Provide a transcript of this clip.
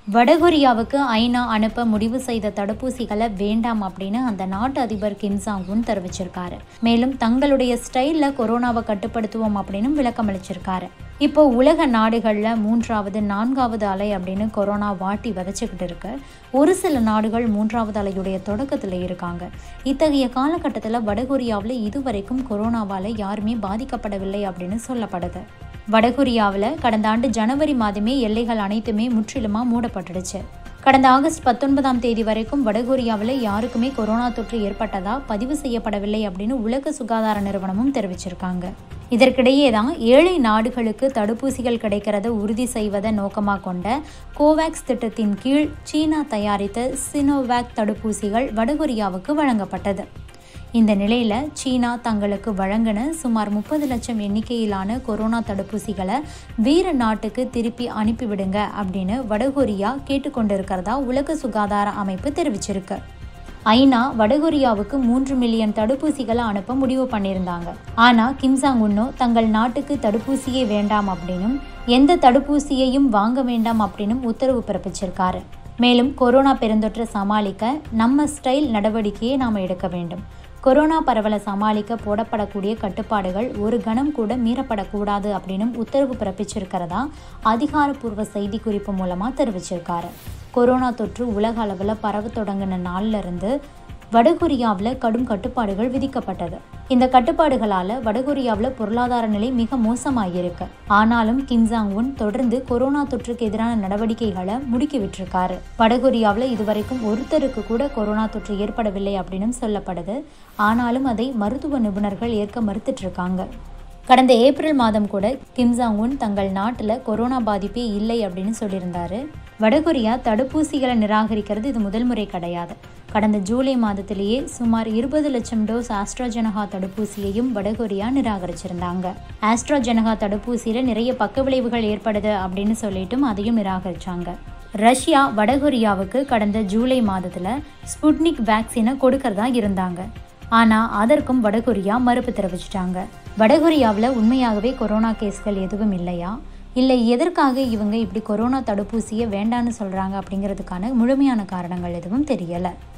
வடகொரியாவுக்கு ஐநா அனுப்ப முடிவு செய்த தடுப்பூசிகளை வேண்டாம் அப்படின்னு அந்த நாட்டு அதிபர் கிம் சாங் உன் தெரிவிச்சிருக்காரு மேலும் தங்களுடைய ஸ்டைல்ல கொரோனாவை கட்டுப்படுத்துவோம் அப்படின்னு விளக்கம் அளிச்சிருக்காரு இப்போ உலக நாடுகளில் மூன்றாவது நான்காவது அலை அப்படின்னு கொரோனா வாட்டி விதைச்சிக்கிட்டு இருக்கு ஒரு சில நாடுகள் மூன்றாவது அலையுடைய தொடக்கத்தில் இருக்காங்க இத்தகைய காலகட்டத்தில் வடகொரியாவில் இதுவரைக்கும் கொரோனாவால் யாருமே பாதிக்கப்படவில்லை அப்படின்னு சொல்லப்படுது வடகொரியாவில் கடந்த ஆண்டு ஜனவரி மாதமே எல்லைகள் அனைத்துமே முற்றிலுமாக மூடப்பட்டுடுச்சு கடந்த ஆகஸ்ட் பத்தொன்பதாம் தேதி வரைக்கும் வடகொரியாவில் யாருக்குமே கொரோனா தொற்று ஏற்பட்டதா பதிவு செய்யப்படவில்லை அப்படின்னு உலக சுகாதார நிறுவனமும் தெரிவிச்சிருக்காங்க இதற்கிடையே தான் ஏழை நாடுகளுக்கு தடுப்பூசிகள் கிடைக்கிறத உறுதி செய்வதை நோக்கமாக கொண்ட கோவேக்ஸ் திட்டத்தின் கீழ் சீனா தயாரித்த சினோவேக் தடுப்பூசிகள் வடகொரியாவுக்கு வழங்கப்பட்டது இந்த நிலையில் சீனா தங்களுக்கு வழங்கின சுமார் முப்பது லட்சம் எண்ணிக்கையிலான கொரோனா தடுப்பூசிகளை வேறு நாட்டுக்கு திருப்பி அனுப்பிவிடுங்க அப்படின்னு வடகொரியா கேட்டுக்கொண்டிருக்கிறதா உலக சுகாதார அமைப்பு தெரிவிச்சிருக்கு ஐநா வடகொரியாவுக்கு மூன்று மில்லியன் தடுப்பூசிகளை அனுப்ப முடிவு பண்ணியிருந்தாங்க ஆனால் கிம்சாங் உன்னோ தங்கள் நாட்டுக்கு தடுப்பூசியே வேண்டாம் அப்படின்னும் எந்த தடுப்பூசியையும் வாங்க வேண்டாம் அப்படின்னும் உத்தரவு பிறப்பிச்சிருக்காரு மேலும் கொரோனா பெருந்தொற்றை சமாளிக்க நம்ம ஸ்டைல் நடவடிக்கையை நாம் எடுக்க வேண்டும் கொரோனா பரவலை சமாளிக்க போடப்படக்கூடிய கட்டுப்பாடுகள் ஒரு கணம் கூட மீறப்படக்கூடாது அப்படின்னு உத்தரவு பிறப்பிச்சிருக்கிறதா அதிகாரப்பூர்வ செய்தி குறிப்பு மூலமாக தெரிவிச்சிருக்காரு கொரோனா தொற்று உலக அளவில் பரவ தொடங்கின நாள்ல இருந்து வடகொரியாவில் கடும் கட்டுப்பாடுகள் விதிக்கப்பட்டது இந்த கட்டுப்பாடுகளால் வடகொரியாவில் பொருளாதார நிலை மிக மோசமாகியிருக்கு ஆனாலும் கிம்சாங் உன் தொடர்ந்து கொரோனா தொற்றுக்கு எதிரான நடவடிக்கைகளை முடுக்கி விட்டிருக்காரு வடகொரியாவில் இதுவரைக்கும் ஒருத்தருக்கு கூட கொரோனா தொற்று ஏற்படவில்லை அப்படின்னு சொல்லப்படுது ஆனாலும் அதை மருத்துவ நிபுணர்கள் ஏற்க மறுத்துட்டு இருக்காங்க கடந்த ஏப்ரல் மாதம் கூட கிம்சாங் உன் தங்கள் நாட்டில் கொரோனா பாதிப்பே இல்லை அப்படின்னு சொல்லியிருந்தாரு வடகொரியா தடுப்பூசிகளை நிராகரிக்கிறது இது முதல் முறை கிடையாது கடந்த ஜூலை மாதத்திலேயே சுமார் இருபது லட்சம் டோஸ் ஆஸ்ட்ராஜெனகா தடுப்பூசியையும் வடகொரியா நிராகரிச்சிருந்தாங்க ஆஸ்ட்ராஜெனகா தடுப்பூசியில் நிறைய பக்க விளைவுகள் ஏற்படுது அப்படின்னு சொல்லிட்டும் அதையும் நிராகரிச்சாங்க ரஷ்யா வடகொரியாவுக்கு கடந்த ஜூலை மாதத்தில் ஸ்புட்னிக் வேக்சினை கொடுக்கறதா இருந்தாங்க ஆனால் அதற்கும் வடகொரியா மறுப்பு தெரிவிச்சிட்டாங்க வடகொரியாவில் உண்மையாகவே கொரோனா கேஸ்கள் எதுவும் இல்லையா இல்லை எதற்காக இவங்க இப்படி கொரோனா தடுப்பூசியை வேண்டான்னு சொல்கிறாங்க அப்படிங்கிறதுக்கான முழுமையான காரணங்கள் எதுவும் தெரியலை